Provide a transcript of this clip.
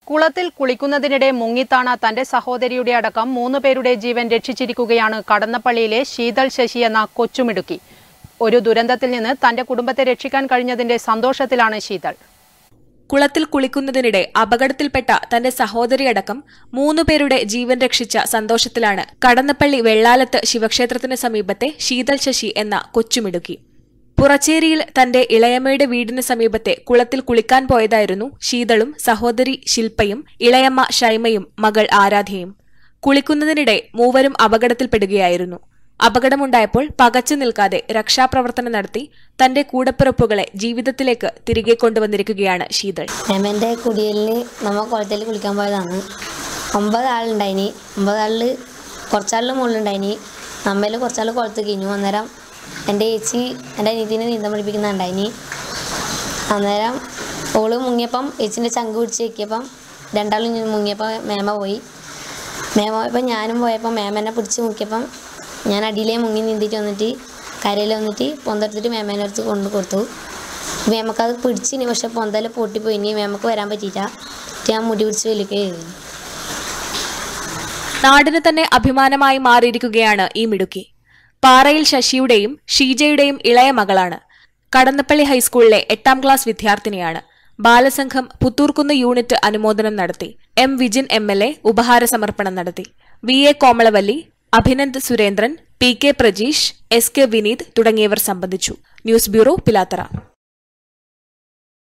കുളത്തിൽ കുളിക്കുന്നതിനിടെ മുങ്ങിത്താണ തന്റെ സഹോദരിയുടെ അടക്കം മൂന്ന് പേരുടെ ജീവൻ രക്ഷിച്ചിരിക്കുകയാണ് കടന്നപ്പള്ളിയിലെ ശീതൾ ശശി എന്ന കൊച്ചുമിടുക്കി ഒരു ദുരന്തത്തിൽ നിന്ന് തന്റെ കുടുംബത്തെ രക്ഷിക്കാൻ കഴിഞ്ഞതിന്റെ സന്തോഷത്തിലാണ് ശീതൾ കുളത്തിൽ കുളിക്കുന്നതിനിടെ അപകടത്തിൽപ്പെട്ട തന്റെ സഹോദരിയടക്കം മൂന്നു പേരുടെ ജീവൻ രക്ഷിച്ച സന്തോഷത്തിലാണ് കടന്നപ്പള്ളി വെള്ളാലത്ത് ശിവക്ഷേത്രത്തിന് സമീപത്തെ ശീതൾ ശശി എന്ന കൊച്ചുമിടുക്കി പുറച്ചേരിയിൽ തന്റെ ഇളയമ്മയുടെ വീടിന് സമീപത്തെ കുളത്തിൽ കുളിക്കാൻ പോയതായിരുന്നു ശീതളും സഹോദരി ശില്പയും ഇളയമ്മ ഷൈമയും മകൾ ആരാധ്യയും കുളിക്കുന്നതിനിടെ മൂവരും അപകടത്തിൽപ്പെടുകയായിരുന്നു അപകടമുണ്ടായപ്പോൾ പകച്ചു നിൽക്കാതെ രക്ഷാപ്രവർത്തനം നടത്തി തന്റെ കൂടപ്പിറപ്പുകളെ ജീവിതത്തിലേക്ക് തിരികെ കൊണ്ടുവന്നിരിക്കുകയാണ് ശീതൾ മേമൻ്റെ കുടിയലിന് നമ്മ കുളത്തിൽ കുളിക്കാൻ പോയതാണ് ഒമ്പത് ആളുണ്ടായിനി ഒമ്പത് ആളിൽ കുറച്ചാളിൽ മുകളിലുണ്ടായിനി നമ്മയിൽ കുറച്ചാൾ കുളത്ത് കഴിഞ്ഞു അന്നേരം എൻ്റെ ചേച്ചി എൻ്റെ അനിയത്തിനെ നീന്തം പഠിപ്പിക്കുന്നുണ്ടായിനി അന്നേരം ഓള് മുങ്ങിയപ്പം ചേച്ചിൻ്റെ ചങ്ക് പിടിച്ച് വെക്കിയപ്പം രണ്ടാളും ഇങ്ങനെ മുങ്ങിയപ്പോൾ മേമ പോയി മേമ പോയപ്പോൾ ഞാനും പോയപ്പോൾ മേമനെ പിടിച്ച് മുക്കിയപ്പം ഞാൻ അടിയിലേ മുങ്ങി നീന്തിയിട്ട് വന്നിട്ട് കരയിൽ വന്നിട്ട് പൊന്തെടുത്തിട്ട് മേമേൻ്റെ അടുത്ത് കൊണ്ട് കൊടുത്തു മേമക്കത് പിടിച്ചിനി പക്ഷെ പൊന്തല പൊട്ടിപ്പോയി ഇനി മേമക്ക് വരാൻ പറ്റിയില്ല എന്നിട്ട് ഞാൻ മുടി പിടിച്ച് വലിക്കുകയായിരുന്നു നാടിന് തന്നെ അഭിമാനമായി മാറിയിരിക്കുകയാണ് ഈ മിടുക്കി പാറയിൽ ശശിയുടെയും ഷീജയുടെയും ഇളയ മകളാണ് കടന്നപ്പള്ളി ഹൈസ്കൂളിലെ എട്ടാം ക്ലാസ് വിദ്യാർത്ഥിനിയാണ് ബാലസംഘം പുത്തൂർക്കുന്ന് യൂണിറ്റ് അനുമോദനം നടത്തി M Vijin M L A ഉപഹാര സമർപ്പണം നടത്തി V A Komalavalli Abhinand Surendran P K Prajeesh S K Vineeth തുടങ്ങിയവർ സംബന്ധിച്ചു ന്യൂസ് ബ്യൂറോ പിലാത്തറ